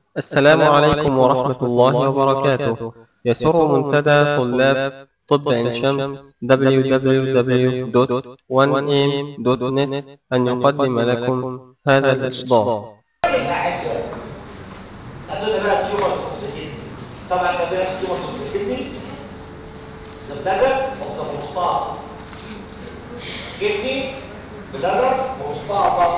السلام عليكم ورحمة الله وبركاته يسر منتدى طلاب طب عين شمس www.1am.net أن يقدم لكم هذا الإصدار هتقول بقى تيومر توكسيكيتي طبعا ده بقى تيومر توكسيكيتي زبدة وصل مصطعب كدني بلغة ومصطعبة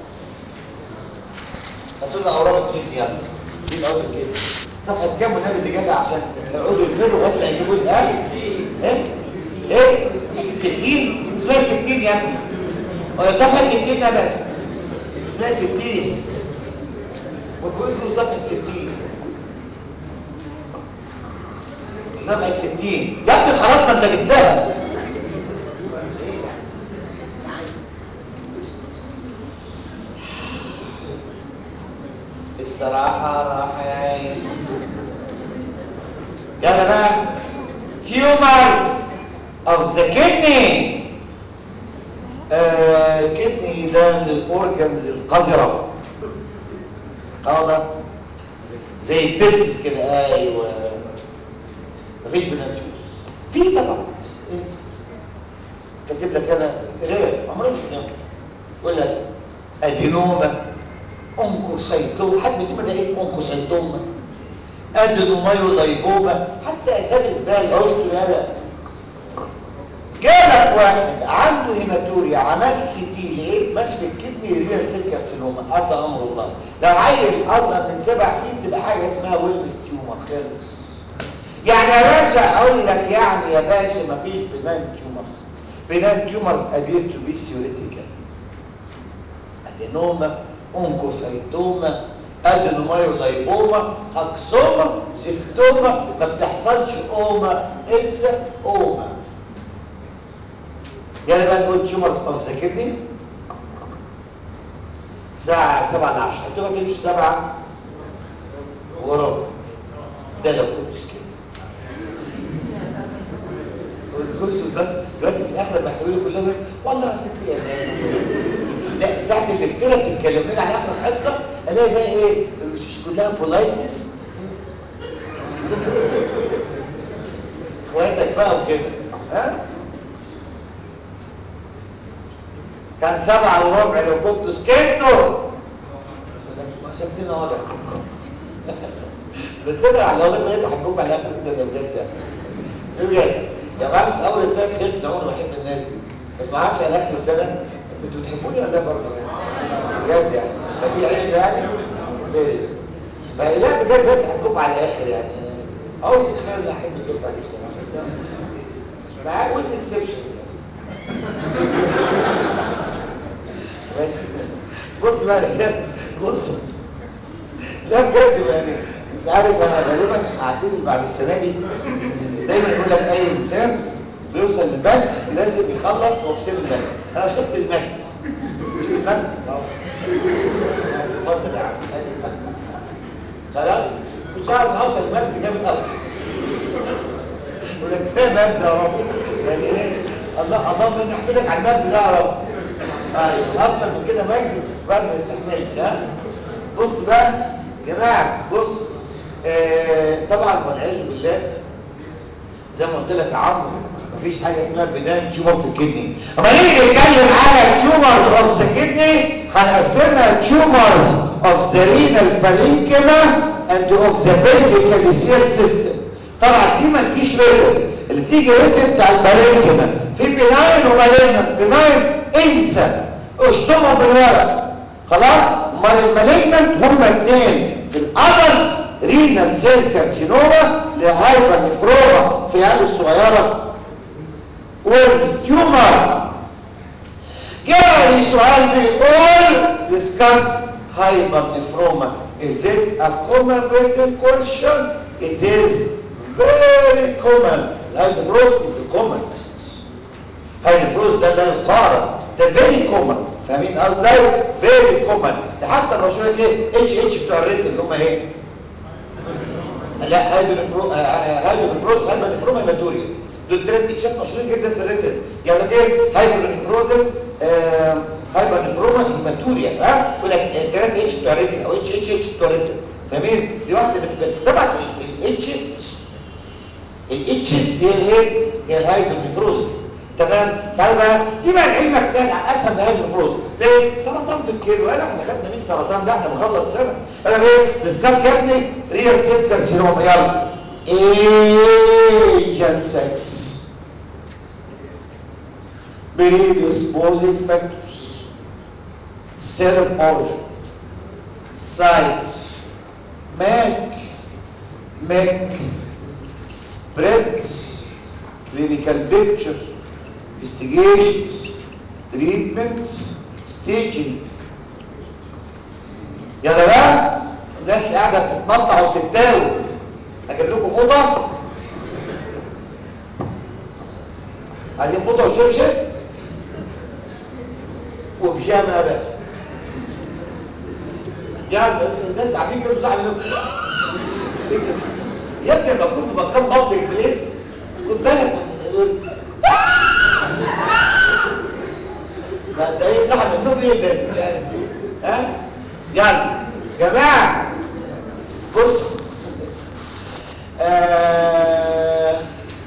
هتقول أوراق الكدني يلا دي الأول الكدني صفحة كام والنبي اللي جابها عشان يقعدوا يفروا قبل ما يجيبوا لي ايه ايه سكين اسمها سكين يا ابني صفحة سكين يا باشا اسمها سكين وتقول له صفحة 60 صفحة 60 يا ابني خلاص ما انت جبتها الصراحة راح يا عيني يلا بقى tumors of the kidney آه kidney ده من الاورجنز القذره اه زي التستس كده ايوه مفيش بنات في طبعا بس انسى كاتب لك انا ريال عمره في اليوم يقول لك ادينوما اونكوسايتوما حد بيسمى ده اسم اونكوسايتوما ادينومايولايبوما حتى اسامي زباله عشت هذا جالك واحد عنده هيماتوريا عملت سي تي لقيت مشفى الكدني ريال سيل كارسينوما اتى امر الله لو عيل اصغر من سبع سنين تبقى حاجه اسمها ويلنس تيومر خلص يعني يا باشا اقول لك يعني يا باشا ما فيش بنان تيومرز بنان تيومرز ابير تو بي ثيوريتيكال ادينوما اونكوسايتوما ادينومايولايبوما اكسوما زفتوما ما بتحصلش اوما انسى اوما يلا بقى نقول تيومر اوف ذا كدني الساعة 7 ل 10 تبقى تمشي 7 وربع ده لو كنت سكت والكرسي دلوقتي دلوقتي في الاخر لما احتوي كلها والله يا ستي يا لا ساعة الافتراء بتتكلم لنا على اخر الحصة الاقي بقى ايه مش كلها بولايتنس اخواتك بقى وكده ها كان سبعة وربع لو كنت سكتوا ما سبتنا وضع بس انا على الله بقيت احبكم على اخر السنه بجد بجد يا بعرف في اول السنه شفت انا بحب الناس دي بس ما اعرفش على اخر السنه انتوا بتحبوني ولا لا برضه بجد يعني ما في عشره يعني ليه ما لا بجد بقيت احبكم على الاخر يعني اول خير لا احب الدفعه دي بصراحه معاك ويز اكسبشن ماشي بص بقى كده بص لا بجد يعني مش عارف انا غالبا هعتزل بعد السنه دي دايما يقول لك اي انسان بيوصل للبنك لازم يخلص وفي المجد انا وصلت المجد المجد اه اتفضل يا عم ادي المجد خلاص مش عارف اوصل المجد جامد قوي يقول لك فين مجد يا رب يعني ايه الله اللهم نحمدك على المجد ده يا رب ايوه اكتر من كده مجد بقى ما يستحملش ها بص بقى يا جماعه بص آه طبعا والعياذ بالله زي ما قلت لك يا عمرو مفيش حاجه اسمها بنان تيومر في الكدني اما نيجي نتكلم على تيومرز اوف ذا كدني هنقسمها تيومرز اوف ذا رينال بارينكما اند اوف ذا بيرفيكال سيل سيستم طبعا دي ما تجيش ريتم اللي تيجي ريتم بتاع البارينكما في بناين ومالينا بناين انسى اشطبهم بالورق خلاص امال المالجنت هما اثنين في الادلتس رينال سيل كارسينوما لهايبر نفروما في العيال الصغيره ورمز تيومر جاي سؤال بيقول discuss hypernephroma is it a common written question it is very common الهايبرنفروز is a common disease الهايبرنفروز ده لا يقارن ده very common فاهمين قصدي very common ده حتى المشهورة دي اتش اتش بتوع الريتن اللي هم ايه لا هايبرنفروز هايبرنفروز هايبرنفروما هيماتوريا دول ثلاث اتشات مشهورين جدا في الريتن يعني ايه هايبرنفروزس هايبر نفروما هيماتوريا ها يقول لك 3 اتش بتوع الريتن او اتش اتش اتش بتوع الريتن فاهمين دي واحده من بس طبعا الاتشز الاتشز دي الايه هي الهايدروفروزس تمام طيب بقى دي بقى علمك سهل اسهل من الهايدروفروز ليه سرطان في الكيلو انا احنا خدنا مين سرطان ده احنا بنخلص سنه انا ايه ديسكاس يا ابني ريال سيل كارسينوما يلا ايجنت 6 predisposing factors cell origin size MAC MAC spread clinical picture investigations treatments staging يلا بقى الناس اللي قاعده بتتمطع وتتاوي اجيب لكم فوطه عايزين فوطه وشبشب وبيجامه يا باشا يعني الناس قاعدين كده بيزعلوا منهم يا ابني لما تكون في مكان بابليك بليس خد بالك من ده ده ايه صح منهم ايه ده مش عارف ها يلا جماعه بص آه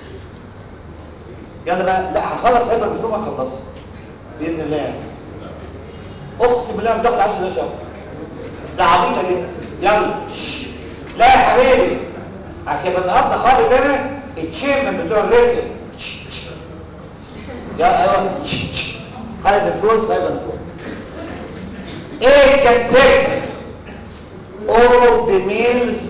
يلا بقى لا هخلص هيبقى المفروض اخلصها باذن الله يعني اقسم بالله بتاخد 10 دقايق شهر ده عبيطه جدا يلا شش. لا يا حبيبي عشان النهارده خالد انا اتشيم من بتوع الريتم يا ايوه هذا الفلوس هذا الفلوس ايه كان 6 all the males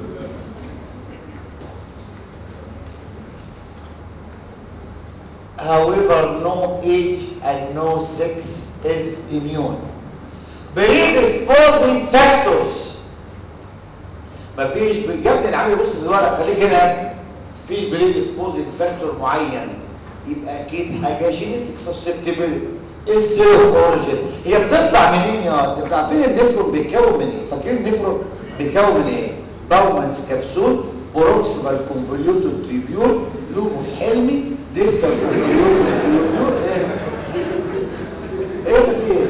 however no age and no sex is immune predisposing factors مفيش ب... يا ابني العامل بص في الورق خليك هنا مفيش بريدسبوزنج فاكتور معين يبقى اكيد حاجه جينيتك سسبتبيلتي ايه السيرو اوريجين هي بتطلع منين يا انتوا عارفين النفرون بيتكون من ايه فاكرين النفرون بيتكون من ايه باومانز كبسول بروكسيمال كونفوليوتد تريبيول لوبوس حلمي ديستال كونفوليوتد تريبيول ايه ايه اللي فيه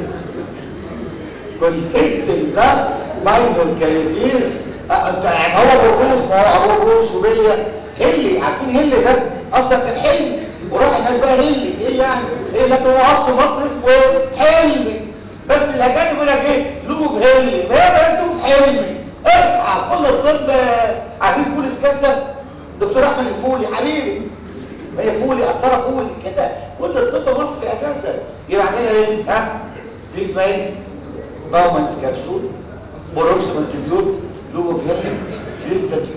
كونكتيف ده باينو كاليسيز انت يعني هو بالروس ما هو ابو الروس وبيليا هلي عارفين هلي ده اصلا كان حلمي وراح هناك بقى هلي ايه يعني ايه لكن هو اصله مصر اسمه ايه حلمي بس الاجانب يقول لك ايه لوف هلي ما هي انتوا في حلمي اصحى كل الطب عارفين فول اسكاستر دكتور احمد الفولي حبيبي ما هي فولي اصلا فولي كده كل الطب مصري اساسا يبقى عندنا ايه ها دي اسمها ايه باومانس كبسول بروكسيمال تبيوت لوف هلي ديستال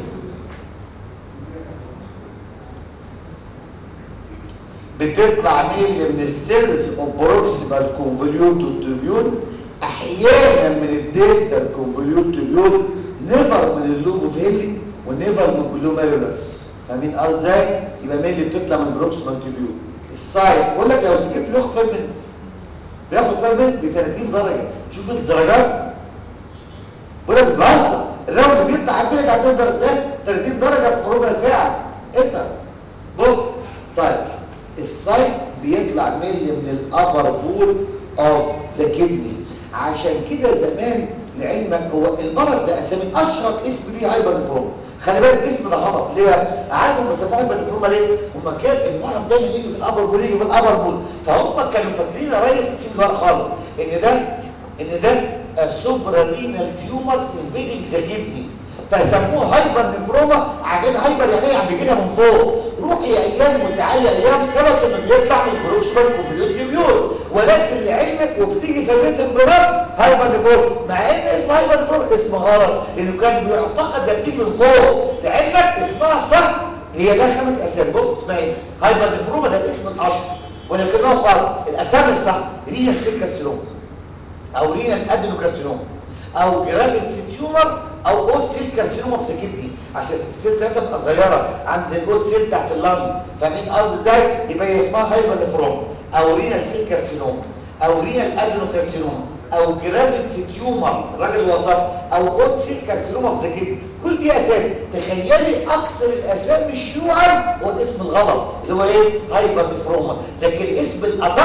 بتطلع ميل من السيلز اوف بروكسيمال كونفوليوتد تيبيول احيانا من الديستال كونفوليوتد تيبيول نيفر من اللوبوفيلي ونيفر من الجلوميرولس فاهمين قصدي ازاي يبقى ميل اللي بتطلع من بروكسيمال تيبيول السايد بقول لك لو سكت بياخد فاهم منه بياخد فاهم منه ب 30 درجه شوف الدرجات بقول لك بهزر الراوند بيطلع عارفين عندنا درجه ده 30 درجه في ربع ساعه افهم بص طيب السايت بيطلع ملي من الابر بول اوف ذا كدني عشان كده زمان لعلمك هو المرض ده اسامي اشهر اسم ليه هايبر نفروما خلي بالك الاسم ده غلط ليه عارف هم سموه هايبر نفروما ليه هم كان المرض دايما يجي في الابر بول يجي في الابر بول فهم كانوا فاكرين يا ريس سيب الورق خالص ان ده ان ده سوبرالينال تيومر انفيدنج ذا كدني فسموه هايبر نفروما عشان هايبر يعني ايه عم بيجي من فوق روحي ايام وتعالي ايام سبب انه بيطلع من بروكسيمال كونفوليوت نيبيول ولكن لعلمك وبتيجي في الريتم برف هايبر نفروما مع ان اسم هايبر نفروما اسم غلط لانه كان بيعتقد ده بتيجي من فوق لعلمك اسمها صح هي لها خمس اسامي بص اسمها ايه هايبر نفروما ده الاسم الاشهر ولكنه غلط الاسامي الصح رينال سيل كارسينوما او رينال ادينوكارسينوما او جرافيتي تيومر او اوت سيل كارسينوما في سكتني عشان السيل بتاعتها بتبقى صغيره عند زي الاوت سيل تحت اللنج فاهمين قصدي ازاي يبقى هي اسمها هايبر نفروما او رينال سيل كارسينوما او رينال ادينوكارسينوما او جرافيتي تيومر الراجل وصف او اوت سيل كارسينوما في سكتني كل دي اسامي تخيلي اكثر الاسامي شيوعا هو الاسم الغلط اللي هو ايه هايبر نفروما لكن الاسم الادق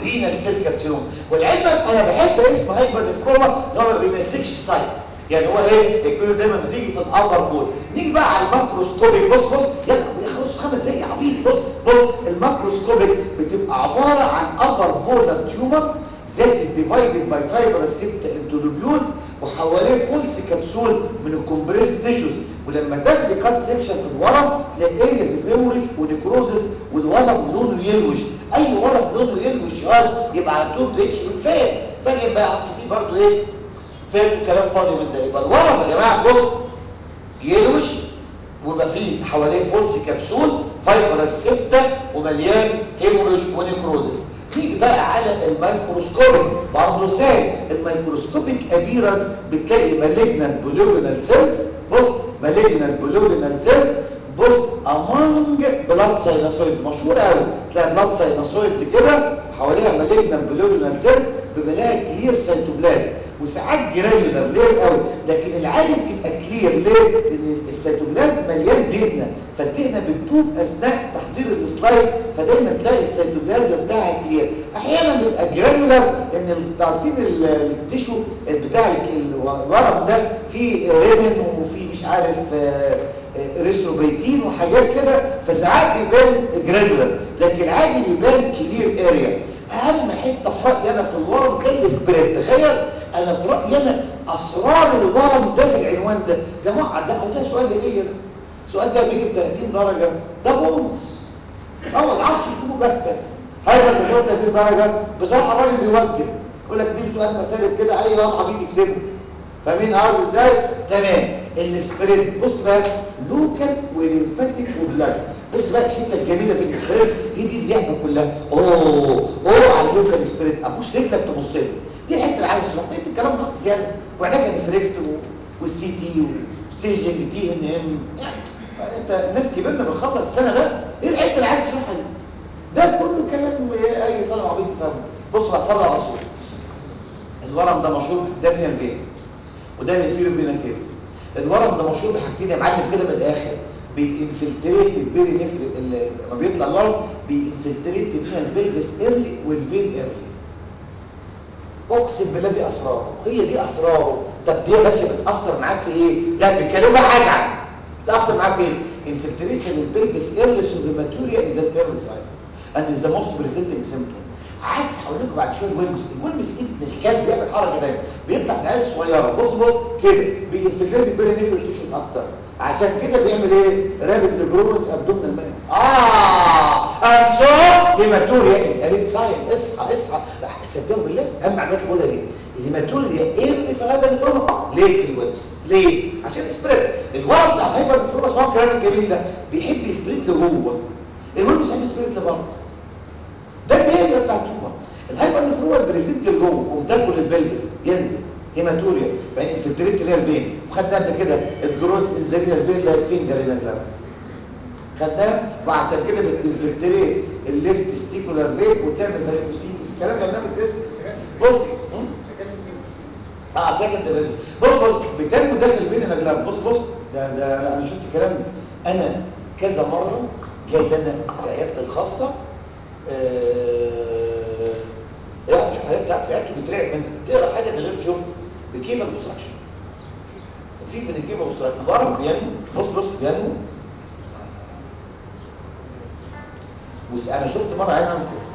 رينال سيل كارسينوما والعلم انا بحب اسم هايبر نفروما اللي هو ما بينسكش السايت يعني هو ايه الكلو دايما بتيجي في الابر بول نيجي بقى على الماكروسكوبيك بص بص يلا خلاص خمس دقايق يا عبيط بص بص الماكروسكوبيك بتبقى عباره عن ابر بولر تيومر that is divided by fibrous septa into lobules وحواليه فولس كبسول من الكومبريس تيشوز ولما تاخدي كات سيكشن في الورم تلاقي اريا هيموريج ونيكروزس والورم لونه يلوش اي ورم لونه يلوش يقعد يبقى عنده ريتش من فين فاجئ بقى اصل فيه برضه ايه فين كلام فاضي من ده يبقى الورم يا جماعه بص يلوش ويبقى فيه حواليه فولس كبسول فايبرس سيبتا ومليان هيموريج ونيكروزس نيجي بقى على الميكروسكوبيك برضه سهل الميكروسكوبيك ابيرنس بتلاقي مالجنال بولوجينال سيلز بص مالجنال بولوجينال سيلز بص امونج بلاد ساينوسويد مشهور قوي تلاقي بلاد ساينوسويد كده وحواليها مالجنال بولوجينال سيلز بيبقى لها كلير سيتوبلازم وساعات جرانيولار ليه قوي لكن العادي بتبقى كلير ليه لان السيتوبلازم مليان دهنه فالدهنه بتدوب اثناء تحضير السلايد فدايما تلاقي السيتوبلازم بتاعها كلير احيانا بيبقى جرانيولار لان عارفين التيشو بتاع الورم ده فيه رينين وفيه مش عارف ريستروبيتين وحاجات كده فساعات بيبان جرانيولار لكن العادي بيبان كلير اريا اهم حته في رايي انا في الورم ده السبريد تخيل انا في رايي انا اسرار الورم ده في العنوان ده جماعه ده او ده سؤال ليه ده السؤال ده بيجي ب 30 درجه ده بونص هو ما عرفش يكتبه بهبل هيبقى اللي 30 درجه بصراحه الراجل بيوجه يقول لك دي سؤال مسالك كده اي وضع بيجي يكتبه فاهمين قصدي ازاي تمام السبريد بص بقى لوكال وليمفاتيك وبلاد بص بقى الحته الجميله في السبريد هي دي اللعبه كلها اوه اوه على اللوكال سبريد ابوس رجلك تبص له دي الحته اللي عايز تروح انت الكلام ده زياده وعلاجها نفركت والسي تي وستيجنج تي ان ام يعني انت الناس كبرنا بنخلص السنه بقى ايه الحته اللي عايز تروحها دي ده كله كلام اي طالب عبيط يفهمه بص بقى صلى على الرسول الورم ده مشهور ده الفين وده الانفيرو فينا كيف الورم ده مشهور بحاجتين يا معلم كده من الاخر بينفلتريت البيري نفر لما بيطلع الورم بينفلتريت هنا البلفس ايرلي والفين ايرلي اقسم بالله دي اسراره هي دي اسراره طب دي يا باشا بتاثر معاك في ايه لا بيتكلموا بقى هزعل تاثر معاك في ايه infiltration البلفس ايرلي سوفيماتوريا از ان ايرلي ساين اند از ذا موست بريزنتنج سيمبتوم عكس هقول لكم بعد شويه الويلمس الويلمس ابن الكلب بيعمل حركه دايما بيطلع في العيال الصغيره بص بص كده بينفجر البيري نيفرتيشن اكتر عشان كده بيعمل ايه رابط لجروث ابدومينال مان اه انسو هيماتوريا از اريد ساين اصحى اصحى لا تصدقوا بالله اهم معلومات اللي بقولها دي الهيماتوريا ايه اللي في الهايبر نفروما ليه في الويبس ليه عشان سبريد الورم بتاع الهايبر نفروما اسمه الكلام الجميل ده بيحب يسبريد لجوه الويبس بيحب يسبريد لبره ده البيهيفير بتاع التيومر الهايبر نفروما بريزنت لجوه وبتاكل البلبس ينزل هيماتوريا بعدين انفلتريت اللي هي الفين وخدنا قبل كده الجروس انزيريا الفين اللي هي الفينجر هنا كده خدناه وعشان كده بتنفلتريت الليفت ستيكولار فين وتعمل فاريكوسين الكلام ده بنعمل كده بص اه سكند ده بص بص بتنمو داخل فين هنا جلاب بص بص ده ده انا شفت الكلام ده انا كذا مره جاي انا في عيادتي الخاصه لا مش حاجات ساعات في عيادته بترعب من تقرا حاجه من غير تشوفها بكيف الكونستراكشن في في الكيف الكونستراكشن ورم بينمو بص بص بينمو وانا شفت مره عين عامل كده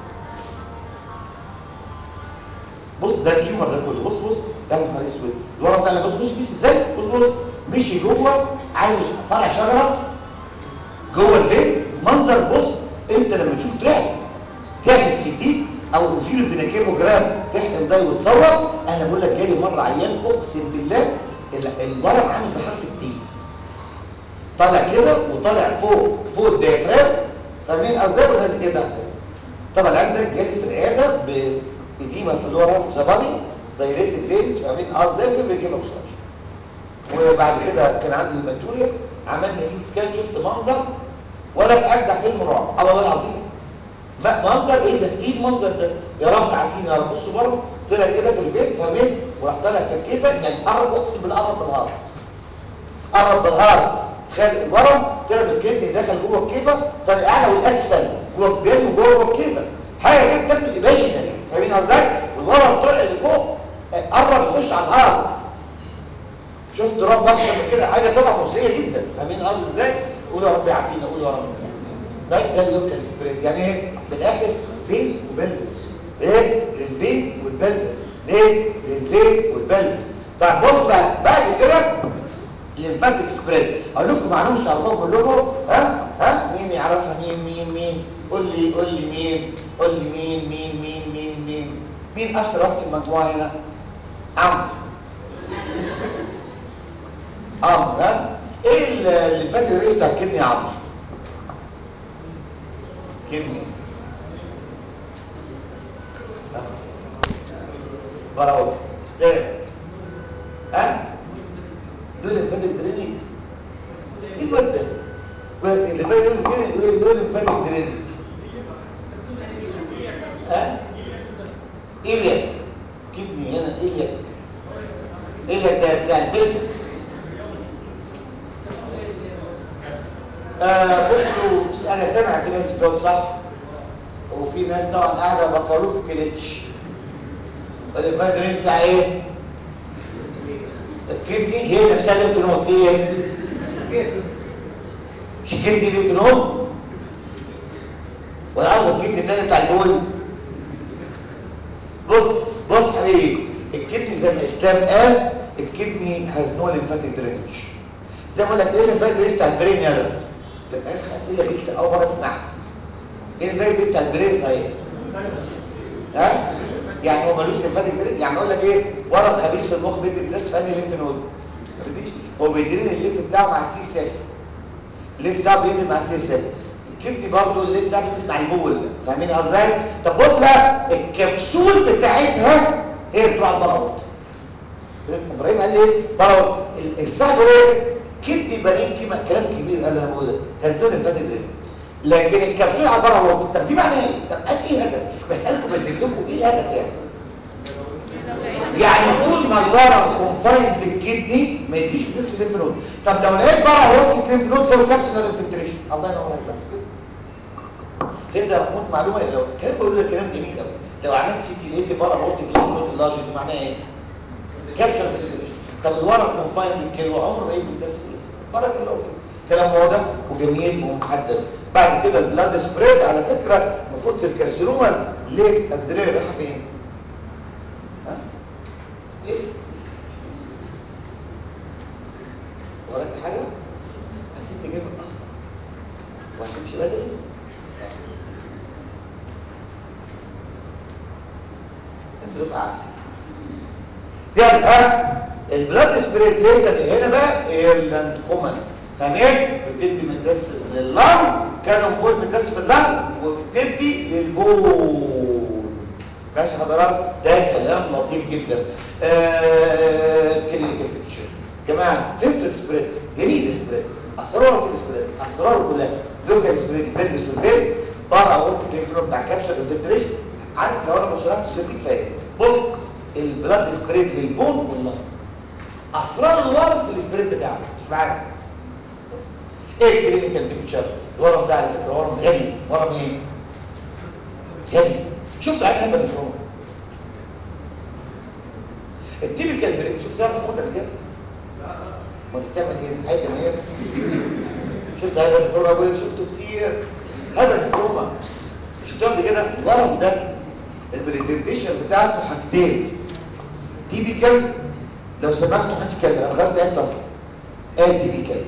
بص ده التيومر ده كله بص بص ده نهار اسود الورم بتاع بص بص بص ازاي بص بص مشي جوه عايز فرع شجره جوه الفين منظر بص انت لما تشوف ترعب تعمل سي تي او انفيرو فيناكيروجرام تحقن ده وتصور انا بقول لك جالي مره عيان اقسم بالله الورم عامل زي حرف التي طالع كده وطالع فوق فوق الديافرام فاهمين ازاي والناس كده طبعا عندك جالي في العياده بإديمة في اللور هاف ذا بادي دايركت فينز فاهمين ازاي في بيجيب اوبستراكشن وبعد كده كان عندي هيماتوريا عملنا سيت سكان شفت منظر ولا بأجدع فيلم رعب اه والله العظيم منظر ايه ده ايه المنظر ده يا رب عارفين يا رب بصوا بره طلع كده في الفيلم فاهمين وراح طالع في الكيفه يعني قرب اقسم بالله قرب بالهارت قرب بالهارت تخيل الورم طلع من الكدني دخل جوه الكيفه طلع اعلى والاسفل جوه البين وجوه الكيفه حاجه كده تبدو ايماجينري فاهمين ازاي والورم طلع لفوق قرب يخش على الارض شفت رب اكتر من كده حاجه طبعا مؤذيه جدا فاهمين قصدي ازاي قول يا رب يعافينا قول يا رب ده ده اللوكال سبريد يعني ايه بالاخر فين وبلبس ايه للفين والبلبس ليه للفين والبلبس طيب بص بقى بعد كده الليمفاتيك سبريد اقول لكم معلومه تعرفوها كلكم ها ها مين يعرفها مين مين مين قول لي قول لي مين قول لي مين مين مين مين مين مين اشطر واحد في المجموعه هنا عمرو عمرو ها ايه اللي فاكر ايه بتاع الكدني يا عمرو كدني براوك اسلام ها دول الفاتك درينج ايه الواد ده اللي فاتك كده دول الفاتك درينج ها ايه كدني هنا ايه ايه ده بتاع البلفس آه بصوا انا سامع في ناس بتقول صح وفي ناس طبعا قاعده بقالوا في كليتش الفايدرين بتاع ايه الكبدي هي نفسها الليمف نود هي ايه مش الكبدي ليمف نود ولا قصدك الكبدي التاني بتاع البول بص بص حبيبي الكدني زي ما اسلام قال الكدني هاز نو ليمفاتيك درينج زي ما اقول لك ايه الليمفاتيك درينج بتاع البرين يلا تبقى اسئله لسه اول مره اسمعها ايه الليمفاتيك بتاع البرين صحيح ها يعني هو ملوش ليمفاتيك درينج يعني اقول لك ايه ورم خبيث في المخ بيدي بريس في انهي ليمف نود ما بيديش هو بيديني الليمف بتاعه مع السي سيف الليمف بتاعه بينزل مع السي سيف الكدني برضه الليمف بتاعه بينزل مع البول فاهمين ازاي طب بص بقى الكبسول بتاعتها هي بتوع البراوت ابراهيم قال لي ايه براوت الساعه ايه كدني برين كلمه كلام كبير قال انا بقول ده هزدون ليمفاتيك درينج لكن الكبسول على البراوت طب دي معناها ايه طب قال ايه هدف بسالكم بسالكم ايه الهدف يعني يعني طول ما الورم كونفايند للكدني ما يديش نصف ليمف نود طب لو لقيت بقى ورقه ليمف نود سوي كابسولار انفلتريشن الله ينور عليك بس كده فهمت يا محمود معلومه لو الكلام بقول لك كلام جميل قوي لو عملت سي تي لقيت بره ورقه ليمف نود اللارج دي معناها ايه كابسولار انفلتريشن طب الورم كونفايند للكلوه عمره ما يجي متسم بارك الله فيك كلام واضح وجميل ومحدد بعد كده البلاد سبريد على فكره المفروض في الكارسينوماز ليه الدريه رايحه فين ايه وراك حاجه بس انت جاي متاخر وهتمشي بدري انت دفعه عسل يلا ها البلاد سبريت هنا هنا بقى ايرلاند كومن فاهمين بتدي مترسس من اللنج كانوا بول مترسس في اللنج وبتدي للبول ماشي حضرات ده كلام لطيف جدا كلينيكال بيكتشر جماعه فهمتوا السبريد جميل السبريد اسراره في السبريد اسراره كلها لوكال سبريد بيلبس والفين بره اورك الانفلو بتاع كابشر الفلتريشن عارف لو انا ما شرحتش ده كفايه بص البلاد سبريد للبون والله اسرار الورم في السبريد بتاعه مش معاك ايه الكلينيكال بيكتشر الورم ده على فكره ورم غبي ورم ايه غبي شفت عين هبه الفروم التيبيكال بريك شفتها محمود قبل كده ما بتعمل ايه حاجه ما هي شفت هبه الفروم ابو شفته كتير هبه الفروم شفتها قبل كده الورم ده البريزنتيشن بتاعته حاجتين تيبيكال لو سمحتوا محدش يتكلم انا خلاص تعبت اصلا ايه تيبيكال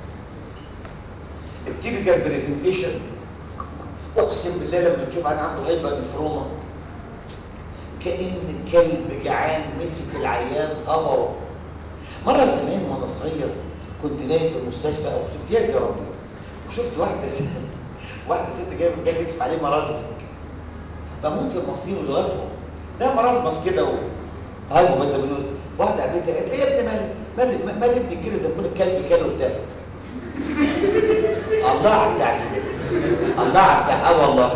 التيبيكال بريزنتيشن اقسم بالله لما تشوف انا عنده هيبه نفروما كان كلب جعان مسك العيان قبره مره زمان وانا صغير كنت نايم في المستشفى او كنت امتياز يا ربي وشفت واحده ست واحده ست جايه جايه تكشف عليه مرازمك بموت في المصير لغايه ده مرازمس كده و هاي فيتامينوز واحده قابلتها قالت لي يا ابني مالك مالك مال ابنك كده زي ما يكون الكلب كان وتف الله على التعليم الله على التعليم اه والله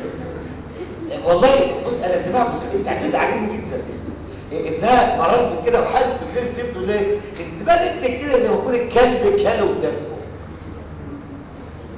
والله بص انا سمعت بص التعبير ده عاجبني جدا ابنها مرض من كده وحد زي سيبته ليه انت بقى ابنك كده زي ما يكون الكلب كله ودفه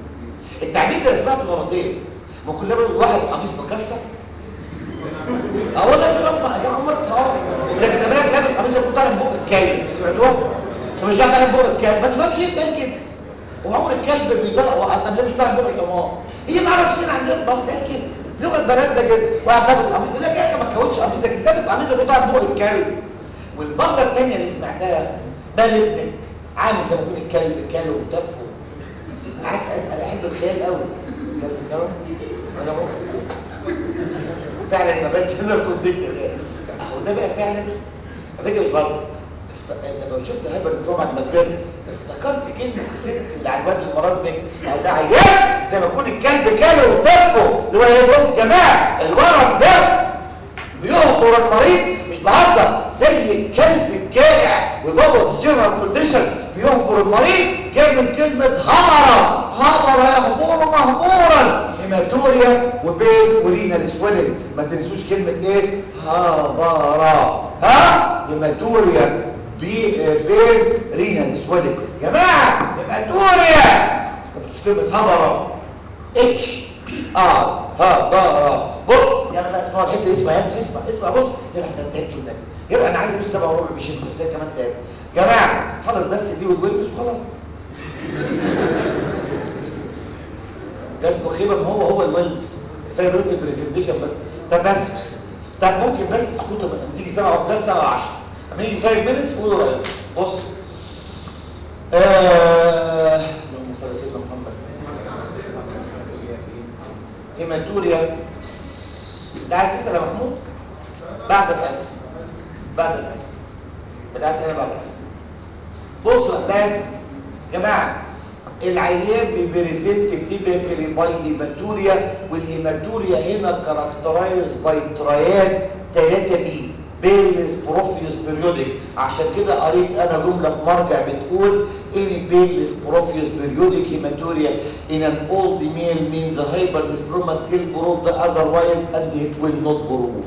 التعبير ده سمعته مرتين ما كل ما واحد قميص مكسر اه والله يا رب يا عمر تسمعوها لكن ده بالك لابس قميص كنت طالع من بق الكلب سمعتوها؟ طب مش طالع من بق الكلب ما تفهمش ايه بتقال كده وعمر الكلب بيطلع طب ليه مش طالع من بق الحمار هي ما اعرفش هنا عندنا في مصر قال كده لغه البلد ده كده واحد لابس قميص يقول لك يا اخي ما تكونش قميصك لابس قميصك بتاع بق الكلب والمره الثانيه اللي سمعتها مال ابنك عامل زي ما يكون الكلب كله وتفه قعدت ساعتها انا احب الخيال قوي كلب كلب انا اهو فعلا ما بانش الا الكونديشن اهو ده بقى فعلا على فكره مش بهزر افت- لما شفت هايبر فروم عند مكبر افتكرت كلمه الست اللي على الواد المرازمك ده عيان زي ما يكون الكلب كله وتفه اللي هو ايه بص يا جماعه الورم ده بيهبر المريض مش بهزر زي الكلب الجائع ويبوظ جنرال كونديشن بيهبر المريض جاي من كلمه همره همر يهبر مهبورا هيماتوريا وبين ورينال سويلنج ما تنسوش كلمه ايه هبره ها هيماتوريا بي بين رينال سويلنج جماعه هيماتوريا طب مش كلمه هبره اتش بي ار ها بقى بص يعني بقى اسمها الحته دي اسمها يا ابني اسمع اسمع بص يلا احسن تعبت النبي يبقى انا عايز امشي سبعه وربع بشيل بس هي كمان تعبت جماعه خلص بس دي والويلبس وخلاص جاب خيبه ما هو هو الويلبس الفرق في البرزنتيشن بس طب بس بس طب ممكن بس تسكتوا بقى تيجي سبعه وثلاث سبعه 10 اما يجي 5 مينتس قولوا رايكم بص آه... اللهم صل على سيدنا محمد هيماتوريا ده عايز تسال يا محمود بعد الحس بعد الحس بدأت هنا بعد الحس بصوا بس يا جماعه العيان بيبريزنت تيبيكالي باي هيماتوريا والهيماتوريا هنا كاركترايز باي ترياد 3 بي بيلس بروفيوس بيريودك عشان كده قريت انا جمله في مرجع بتقول any painless profuse periodic hematuria in an old male means a hypernephromat will prove the otherwise and it will not prove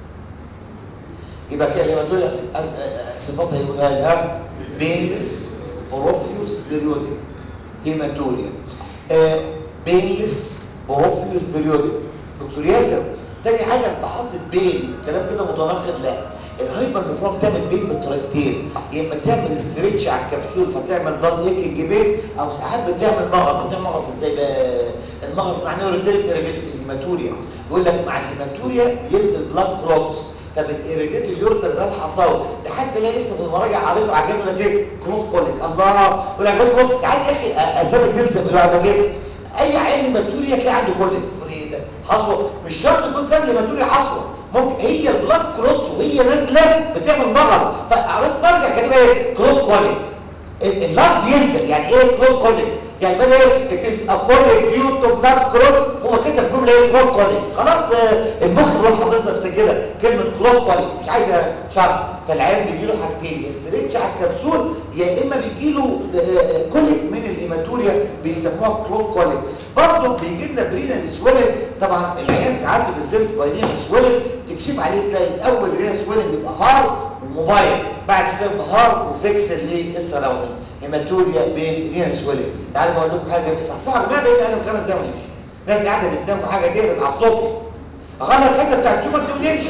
يبقى كده الهيماتوريا أس- أس- صفاتها يقولها لها painless profuse periodic هيماتوريا آه بينلس بروفيوس بيريودك دكتور ياسر تاني حاجه انت حاطط بين كلام كده متناقض لا الهايبر نفرون تعمل بين بطريقتين يا اما تعمل ستريتش على الكبسول فتعمل ضل ايكنج بين او ساعات بتعمل مغص بتعمل مغص ازاي بقى المغص معناه ريتيريك ايريجيشن الهيماتوريا يقول لك مع الهيماتوريا بينزل بلاد كلوتس فبتيريجيت اليورتر زي الحصاوي ده حتى لاقي اسمه في المراجع قريته عجبني لك ايه كلوت كوليك الله يقول لك بص بص ساعات يا اخي اسامي تلزم الواحد ده جيب اي عين هيماتوريا تلاقي عنده كوليك تقول ايه ده حصوه مش شرط تكون سبب هيماتوريا حصوه ممكن هي البلاد كلوتس وهي نازله بتعمل مغص فقريت مرجع كاتبها ايه كلوت كوليك اللفظ ينزل يعني ايه كلوت كوليك يعني بقى ايه it is a colic due to blood clot هو كده جمله ايه كلوت كوليك خلاص آه، المخ بيروح حافظها مسجله كلمه كلوت كوليك مش عايزه شرح فالعيان بيجي له حاجتين يا ستريتش على الكبسول يا اما بيجي له كوليك من الهيماتوريا بيسموها كلوت كوليك برضه بيجي لنا برينا سويلنج طبعا العيان ساعات بيرزنت باينين سويلنج تكشف عليه تلاقي الاول رينا سويلنج بيبقى هارد والموبايل بعد شويه يبقى هارد وفيكسد للسراوندنج هيماتوريا بين رينا سويلنج تعالوا بقول لكم حاجه بس صح يا جماعه بقيت انا خمس دقايق ونمشي ناس قاعده بتنام حاجه تهرب على الصبح اخلص الحته بتاعت التومر دي ونمشي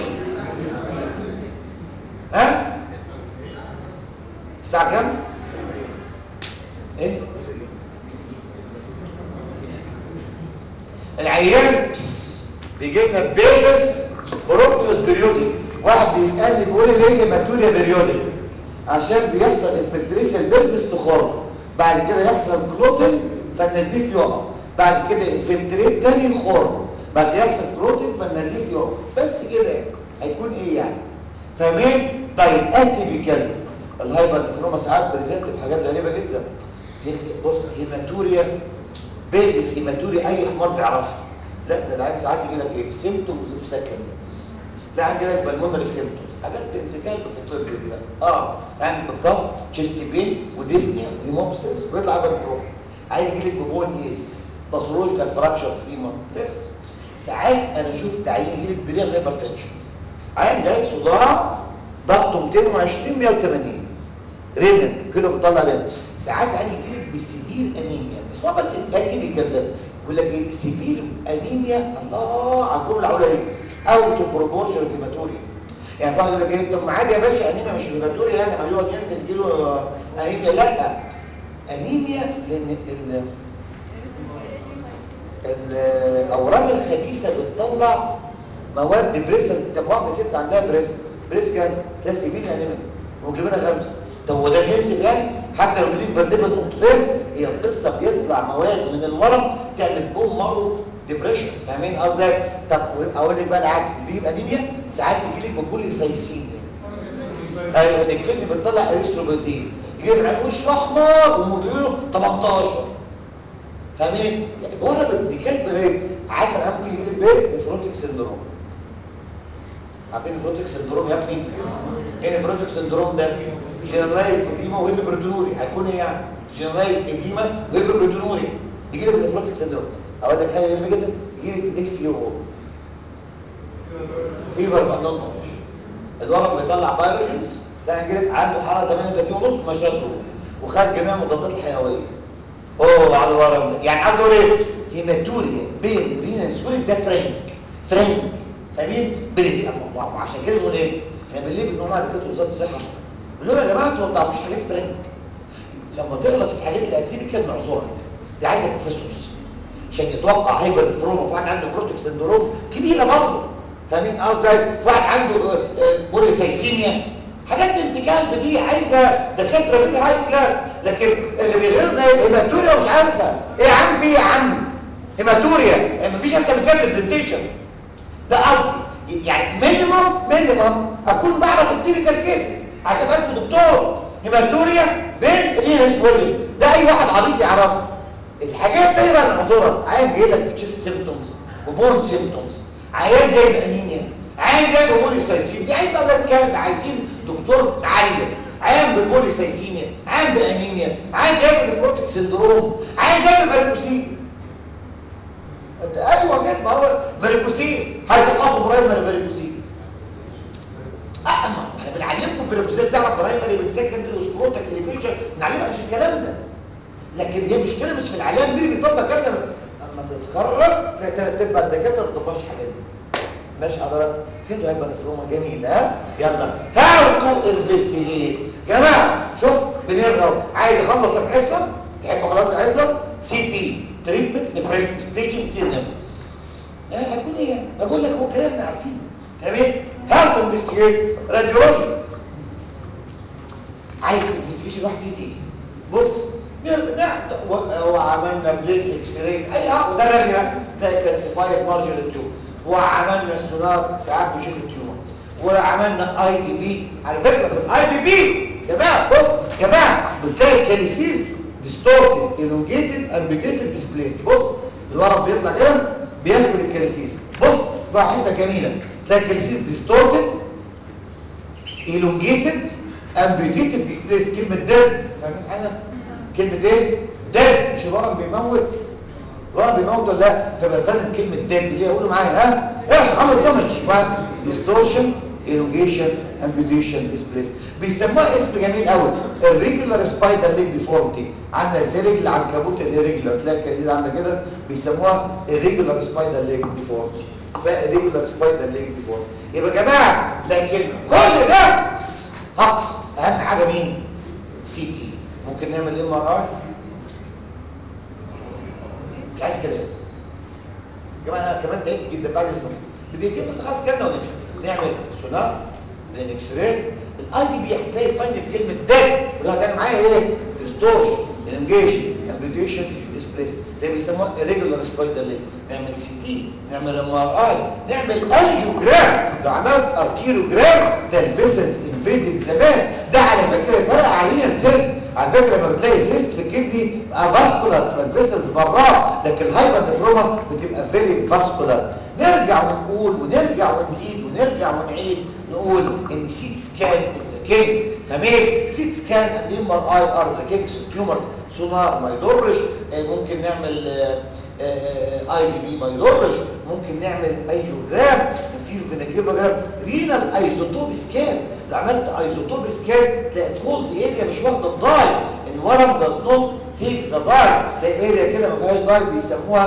ها الساعه كام ايه العيان بس بيجي لنا بيلس بروبيوس بريودي واحد بيسالني بيقول لي ليه هيماتوريا بريودي عشان بيحصل انفلتريشن بيلبس تخر بعد كده يحصل كلوتين فالنزيف يقف بعد كده انفلتريت تاني خر بعد كده يحصل كلوتين فالنزيف يقف بس كده يعني. هيكون ايه يعني فاهمين طيب اتيبيكال الهايبر نفروما ساعات بريزنت في حاجات غريبه جدا بص هيماتوريا بيلبس هيماتوريا اي حمار بيعرفها لا ده العيان ساعات يجي لك ايه سيمتومز اوف سكندز لا يجي لك بالمونري سيمتومز حاجات بنت كلب في الطب دي بقى اه يعني بكف تشيست بين وديسنيا هيموبسيس ويطلع بالفروم عايز يجي لك ببون ايه باثولوجيكال فراكشر فيما تيست ساعات انا شفت عيان يجي لك بريال هايبرتنشن عيان جاي صداع ضغطه 220 180 رينن كله بيطلع رينن ساعات عيان يجي لك بسيفير انيميا اسمها بس الاتيبيكال ده يقول لك ايه سيفير انيميا الله على الجمله العوله دي او تو بروبورشن هيماتوريا يعني فاهم يقول لك ايه طب ما عادي يا باشا انيميا مش هيماتوريا يعني ما يقعد ينزل كيلو انيميا لا انيميا لان ال الاورام الخبيثه بتطلع مواد بريس طب واحده ست عندها بريس بريس كانسر تلاقي سيفين انيميا وجبنا خمسه طب هو ده بينزل يعني حتى لو جديد بردبه نقطتين هي القصه بيطلع مواد من الورم تعمل بوم مارو ديبريشن فاهمين قصدي طب اقول لك بقى العكس بيبقى انيميا ساعات تجي لك بكل سايسين ايوه الكلمه بتطلع اريثروبيتين يجي لك وش احمر ومديره 18 فاهمين ورا ابن كلب ايه عارف انا ممكن يجي لك ايه نفروتيك سندروم عارفين نفروتيك سندروم يا ابني ايه نفروتيك سندروم ده جنرالايز اديما وهيفبرتونوري هيكون ايه يعني جنرالايز اديما وهيفبرتونوري يجي لك نفروتيك سندروم اقول لك حاجه جميله جدا يجي لك اف يو فيفر فانون الورم بيطلع بايروجينز تلاقي يجي لك عنده حراره 38 ونص مش قادر وخد جميع المضادات الحيويه اوه على الورم ده يعني عايز اقول ايه هيماتوريا بين رينا سكوليك ده فرنك فرنك فاهمين بريزي وعشان كده بنقول ايه احنا بنليف ان هم دكاتره وزاره الصحه بنقول لهم يا جماعه انتوا ما تعرفوش حاجات فرنك لما تغلط في الحاجات الاتيبيكال نعذرك دي عايزه بروفيسورز عشان يتوقع هايبر فروما في واحد عنده فروتك سندروم كبيره برضه فاهمين قصدي في واحد عنده بوليسايسيميا حاجات بنت كلب دي عايزه دكاتره من هاي كلاس لكن اللي بيغيظنا هيماتوريا مش عارفه ايه يا عم في ايه يا عم هيماتوريا مفيش اصلا مكان برزنتيشن ده قصدي يعني مينيمم مينيمم اكون بعرف التيبيكال كيسز عشان اسمه دكتور هيماتوريا بين رينس ويلي ده اي واحد عبيط يعرفه الحاجات دي بقى نعذرها عيان جاي لك بتشيست سيمبتومز وبون سيمبتومز عيان جاي بانيميا عيان جاي ببوليسايسيميا دي عيان بقى الكلام ده عايزين دكتور معلم عيان ببوليسايسيميا عيان بانيميا عيان جاي بنفروتك سندروم عيان جاي بفاريكوسين انت ايوه كده ما هو فاريكوسين هيسقطوا برايمري فاريكوسين اه ما احنا بنعلمكم فاريكوسين تعرف برايمري من سكندري وسكروتك اليفيشن بنعلمك عشان الكلام ده لكن هي مشكله مش في العلام دي اللي بيطبق كلام لما تتخرج تلاقي ثلاث ارباع الدكاتره ما بيطبقوش الحاجات دي ماشي حضرتك فين هيبقى نفرومه جميل ها يلا هاو تو انفستيجيت جماعه شوف بنرغب عايز اخلص الحصه تحب خلاص الحصه سي تي تريتمنت نفريك ستيجنج كده اه هيكون ايه يعني بقول لك هو كلام احنا عارفينه فاهمين هاو تو انفستيجيت راديولوجي عايز انفستيجيشن واحد سي تي بص وعملنا بلين اكس راي اي اه وده الرغي بقى ده كالسيفايد مارجن التيوب وعملنا السونار ساعات بيشوف التيومر وعملنا اي دي بي على فكره في الاي دي بي جماعه بص جماعه بتلاقي الكاليسيس ديستورتد elongated امبيجيتد ديسبليس بص الورم بيطلع كده بياكل الكاليسيس بص اسمع حته جميله تلاقي الكاليسيس ديستورتد elongated امبيجيتد ديسبليس كلمه ديد فاهمين حاجه كلمة ايه؟ ديد مش الورم بيموت الورم بيموت ولا لا؟ فبنفهم كلمة ديد اللي يقولوا معايا ها؟ ايه خلص ده مش ديستورشن elongation amputation displace بيسموها اسم جميل قوي الريجولار سبايدر ليج ديفورمتي عامله زي رجل العنكبوت الريجولار تلاقي كده عامله كده بيسموها الريجولار سبايدر ليج ديفورمتي اسمها الريجولار سبايدر ليج ديفورمتي يبقى يا جماعه لكن كل ده هقص اهم حاجه مين؟ سي تي ممكن نعمل ام ار اي مش عايز كلام يا جماعه انا كمان تعبت جدا بعد اذنكم بدقيقتين بس خلاص كلامنا ونمشي نعمل سونار من اكس راي الاي دي بي هتلاقي فايند بكلمه ديد وده هتعمل معايا ايه ديستورشن انجيشن امبيتيشن ديسبليس ده بيسموها irregular سبايدر ليج نعمل سي تي نعمل ام ار اي نعمل انجيوجرام لو عملت ارتيروجرام ده الفيسلز انفيدنج ذا ماس ده على فكره يفرق علينا السيست على فكره لما بتلاقي السيست في الكدني بقى فاسكولار تبقى الفيسلز براه لكن الهايبر نفروما بتبقى فيري فاسكولار نرجع ونقول ونرجع ونزيد ونرجع ونعيد نقول ان سيت سكان از ذا كينج فاهمين سيت سكان اند ام ار اي ار ذا كينجز اوف تيومرز سونار ما يضرش ممكن نعمل اي في بي ما يضرش ممكن نعمل ايجوجرام نفيل فيناكيلوجرام رينال ايزوتوب سكان لو عملت ايزوتوب سكان تلاقي كولد اريا مش واخده الداي الورم داز نوت تيك ذا داي تلاقي اريا كده ما فيهاش داي بيسموها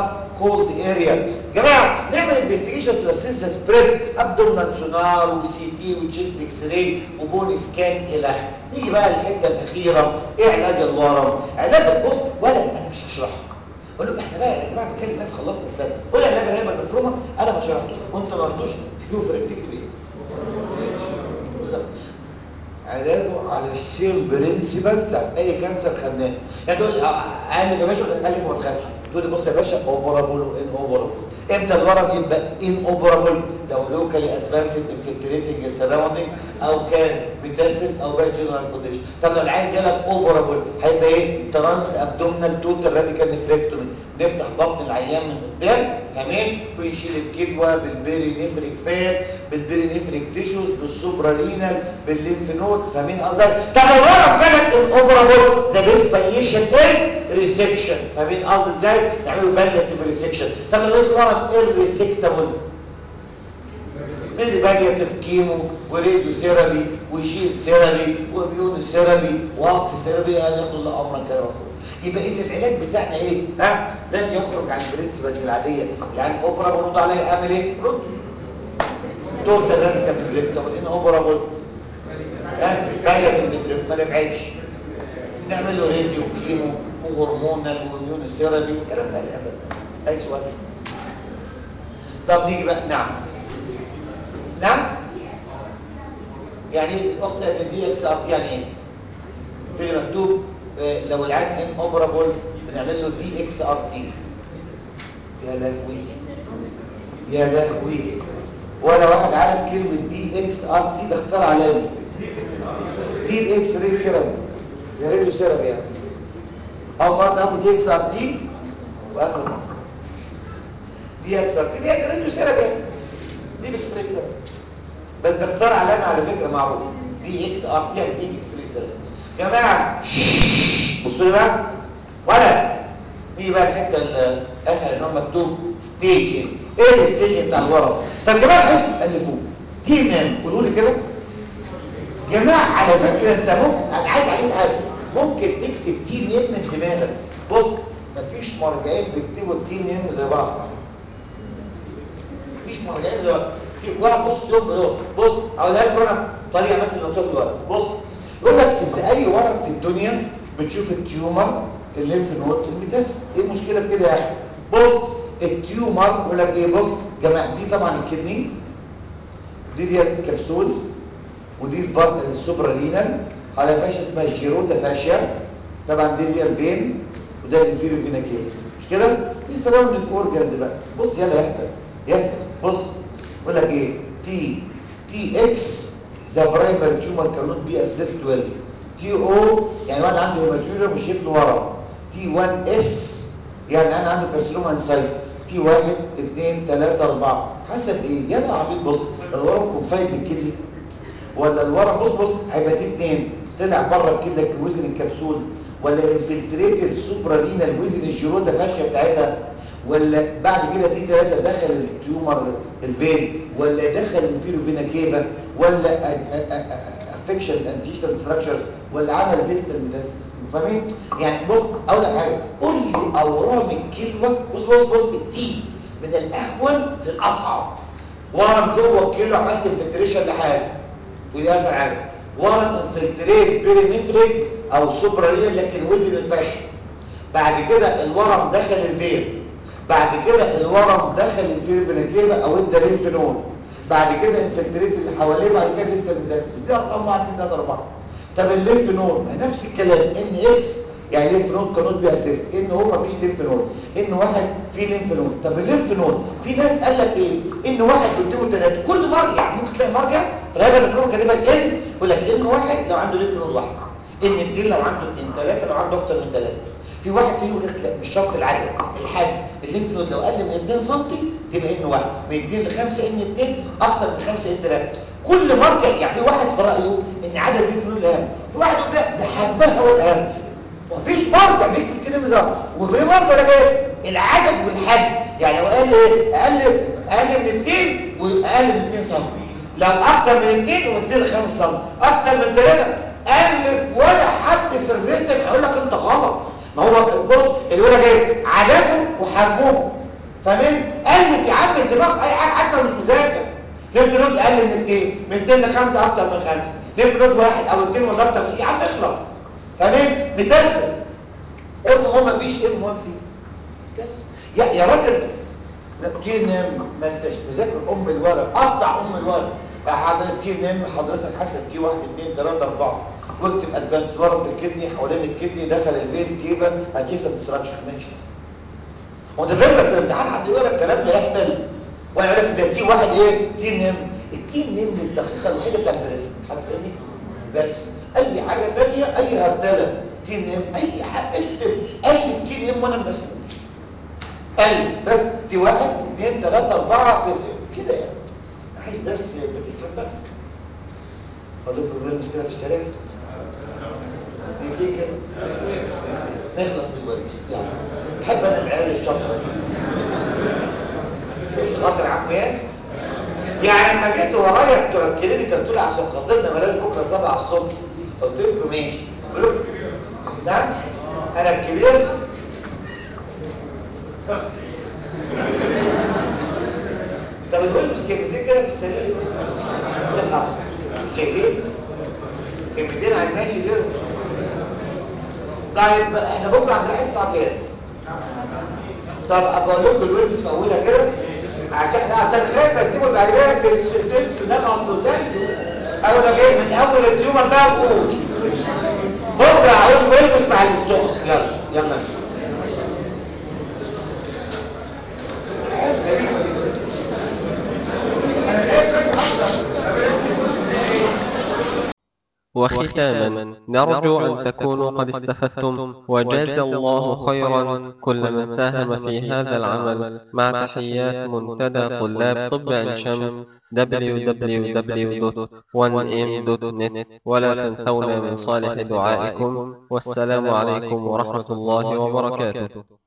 كولد اريا جماعه نعمل انفستيجيشن تو اسيس سبريد ابدومينال سونار وسي تي وتشيست اكس راي وبون سكان الى اخره نيجي بقى للحته الاخيره ايه علاج الورم علاج البص ولا انا مش هشرحها اقول له احنا بقى يا جماعه بنتكلم الناس خلصنا السنه ولا علاج الهيمه المفرومه انا ما شرحتوش وانت ما قلتوش تجيبه في تكتب ايه بالظبط علاجه على السيم برنسبلز عن اي كانسر خدناه يعني تقول لي اعمل يا باشا الف وما تخافش تقول لي بص يا باشا اوبرابل وان اوبرابل امتى الورم يبقى ان اوبرابل لو لوكالي ادفانسد انفلتريتنج السراوندنج او كان ميتاسيس او بقى جنرال كونديشن طب لو العين جالك اوبرابل هيبقى ايه ترانس ابدومينال توتال راديكال نفريكتومي نفتح بطن العيان من قدام تمام ويشيل الكدوه بالبيري نفريك فات بالبيري نفريك تيشوز بالسوبرالينال بالليمف نود فاهمين قصدي طب لو الورم جالك الاوبرابل ذا بيس بايشن از ريسكشن فاهمين قصدي ازاي نعمله بالياتيف ريسكشن طب لو الورم irresectable ميلي بالياتيف كيمو وراديو ثيرابي وشيل ثيرابي واميون ثيرابي واكس ثيرابي هناخد الله امرا كده مفروض يبقى اذا العلاج بتاعنا ايه ها لن يخرج عن البرنسبلز العاديه يعني اوبرا برد عليه اعمل ايه رد توتال راديكال ديفريكت طب ان اوبرا برد ها بالياتيف ديفريكت ما نفعتش نعمل له راديو كيمو وهرمونال واميون ثيرابي والكلام ده ابدا اي سؤال طب نيجي بقى نعم نعم يعني الاخت دي اكس ار يعني ايه في مكتوب آه لو العين ان اوبرابل بنعمل له دي اكس ار تي يا لهوي يا لهوي ولا واحد عارف كلمه دي اكس ار تي ده اختصار علامي دي اكس ري سيرم يا ريت سيرم يعني اول مره تاخد دي اكس ار تي واخر مره دي اكس ار تي دي راديو سيرم يعني دي اكس ري سيرم بس ده اختصار علامه على فكره معروف دي اكس ار تي يعني دي اكس ري سيرم يا جماعه بصوا لي بقى ولا نيجي بقى الحته الاخر ان هو مكتوب ستيجنج ايه الستيجنج بتاع الورم طب جماعه عايز تالفوه دي نام قولوا لي كده جماعه على فكره انت ممكن انا عايز اعلم حاجه ممكن تكتب تي نيم من دماغك بص مفيش مرجعين بيكتبوا التي نيم زي بعض مفيش مرجعين زي بعض في واحد بص يوم بلون بص اقولها لكم انا طريقه مثلا لو تاخد ورق بص يقول لك انت اي ورق في الدنيا بتشوف التيومر الليمف نود الميتاس ايه المشكله في كده يعني بص التيومر يقول لك ايه بص جماعه دي طبعا الكدني دي دي الكبسول ودي السوبرالينال على فاشيا اسمها الجيروتا فاشيا طبعا دي اللي الفين وده الانفيريو فينا كيف مش كده في سراوندنج اورجانز بقى بص يلا يحكي يحكي بص يقول لك ايه تي تي اكس ذا برايمري تيومر كانوت بي اسيس 12 تي او يعني واحد عنده هيماتيوريا مش شايف له ورا تي 1 اس يعني انا عنده كارسينوما انسايد تي 1 2 3 4 حسب ايه يلا عبيط بص الورم كونفايد للكدني ولا الورم بص بص هيبقى دي 2 طلع بره الكدنه وزن الكبسول ولا انفلتريتد سوبرالينال وزن الجيروتا فاشيا بتاعتها ولا بعد كده دي ثلاثة دخل التيومر الفين ولا دخل الفيرو فينا كيفا ولا افكشن انتيشنال ستراكشر ولا عمل ديستال ميتاس فاهمين يعني بص اقول لك حاجه قول لي اورام الكلمه بص بص بص التي من الاهون للاصعب ورم جوه الكلمه عملت انفلتريشن لحاجه ودي اسهل حاجه ورم انفلتريت بيرينفريك او سوبرالينال لكن وزن الفشل بعد كده الورم دخل الفين بعد كده الورم دخل الفيرفيناكيفا او ادى ليمف نود بعد كده انفلتريت اللي حواليه بعد كده لسه المدرس دي ارقام 1 2 3 4 طب الليمف نود نفس الكلام ان اكس يعني ليمف نود كانوت بي اسيست ان هو مفيش ليمف نود ان واحد فيه ليمف نود طب الليمف نود في ناس قال لك ايه ان واحد قدامه ثلاثه كل مرجع ممكن تلاقي مرجع في الغالب الفروع كاتبها ان يقول لك ان واحد لو عنده ليمف نود واحد ان اثنين لو عنده اثنين ثلاثه لو عنده اكتر من ثلاثه في واحد تاني يقول لك لا مش شرط العدد الحجم الليمف نود لو اقل من 2 سم تبقى ان واحد من 2 ل 5 ان 2 اكتر من 5 ان 3 كل مرجع يعني في واحد في رايه ان عدد الليمف نود الاهم في واحد يقول لا ده حجمها هو الاهم مفيش مرجع بيكتب كده بالظبط وفي مرجع لك ايه العدد والحجم يعني لو قال ايه اقل اقل من 2 واقل من 2 سم لو اكتر من 2 وادي ل 5 سم اكتر من 3 الف ولا حد في الريتن هيقول لك انت غلط ما هو بص اللي يقول لك ايه عددهم وحجمهم فاهمين الف يا عم الدماغ اي حاجه حتى لو مش مذاكر ليفت نود اقل من 200 من 200 ل 5 اكتر من 5 ليفت نود واحد او اثنين ولا اكتر من يا عم اخلص فاهمين متسس ام هو ما فيش ام 1 فيه بس يا يا راجل تي نام ما انتش مذاكر ام الورق قطع ام الورق يا حضرتك تي نام حضرتك حسب تي 1 2 3 4 واكتب ادفانس ورم في الكدني حوالين الكدني دخل الفين كيفا اكيسا ديستراكشن ماشي هو ده فكره في الامتحان حد يقول لك الكلام ده يحمل وانا اقول لك ده تي واحد ايه تي نام التي نام الدقيقه الوحيده بتاع البريست حد تاني بس اي حاجه ثانيه اي هرتله تي نام اي حاجه اكتب الف تي نام وانا مسؤول ألف بس في واحد اثنين ثلاثة أربعة في كده يعني عايز بس بتفهم بقى أقول لكم نلمس كده في السريع دقيقتين كده نخلص من الوريس يلا بحب أنا العيال الشاطرة مش خاطر عم ياس يعني لما جيت ورايا بتوع الكلينيكال طلع عشان خاطرنا ملاش بكره 7 الصبح قلت لكم ماشي قلت لكم نعم انا الكبير طب نقول بس كلمتين كده في السريع عشان نعرف شايفين كلمتين على الماشي كده طيب احنا بكره عندنا حصه كام طب اقول لكم الويبس في اولها كده عشان عشان خايف اسيبه بعد كده تنسوا ده غلطه ازاي ايوه انا جاي من اول التيومر بقى فوق بكره هقول ويلبس مع الاستوك يلا يلا نشوف وختاما نرجو أن تكونوا قد استفدتم وجاز الله خيرا كل من ساهم في هذا العمل مع تحيات منتدى طلاب طب عين شمس www.1m.net ولا تنسونا من صالح دعائكم والسلام عليكم ورحمة الله وبركاته